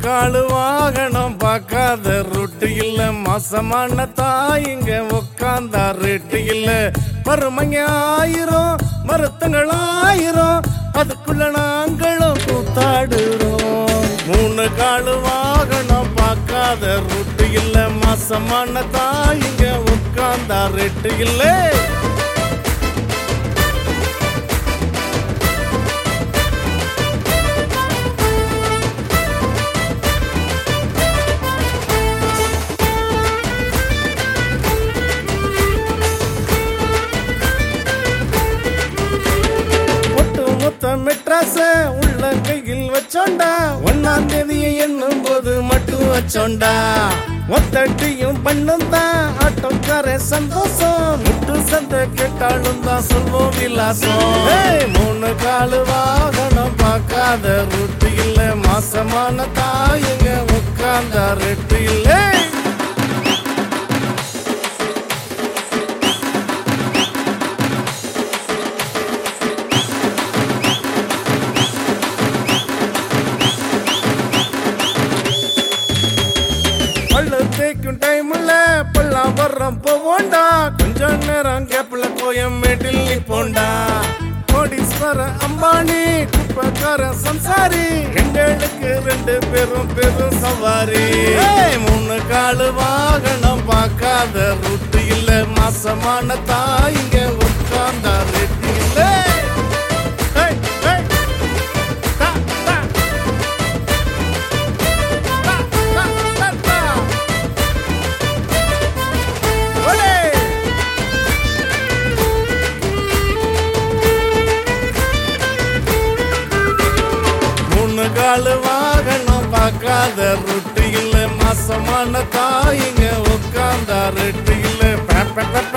காலு வாகனம் பார்க்காத ரொட்டு இல்ல மாசமான தாயிங்க உக்காந்தா ரெட்டு இல்ல பருமைங்க ஆயிரம் மருத்துங்கள் ஆயிரம் அதுக்குள்ள நாங்களும் கூத்தாடுறோம் மூணு காலு வாகனம் பார்க்காத ரொட்டு இல்ல மாசமான தாயிங்க உட்கார்ந்தா ரெட்டு இல்லை ஒட்டு மொத்த மெட்ராச உள்ள கையில் வச்சோண்டா ஒன்னாம் தேதியை எண்ணும் போது மட்டும் வச்சோண்டா ஒத்தட்டியும் பண்ணும் தான் ஆட்டோக்கார சந்தோஷம் முட்டு சந்த கேட்டாலும் தான் சொல்வோம் விலாசம் ஏய், மூணு காலு வாகனம் பார்க்காத ரூட்டு இல்ல மாசமான தாயுங்க உட்கார்ந்த ரெட்டு இல்லை பல்லு தேய்க்கும் டைம்ல பல்லாம் வர்றோம் போவோண்டா கொஞ்ச நேரம் கேப்ல கோயம்பேட்டில் நிப்போண்டா கோடீஸ்வர அம்பானி குப்பக்கார சம்சாரி எங்களுக்கு ரெண்டு பேரும் பெரும் சவாரி ஏய், மூணு காலு வாகனம் பார்க்காத ரூட்டு இல்ல மாசமான தாயிங்க உட்கார்ந்தா ரெட்டு இல்ல ஏய், ஏய், தா, தா. தா, தா, தா, தா. ஒலே! மூணு காலு வாகனம் பார்க்காத ரொட்டு இல்ல மாசமான தாயிங்க உட்கார்ந்தா ரெட்டு இல்ல பே, பே, பே,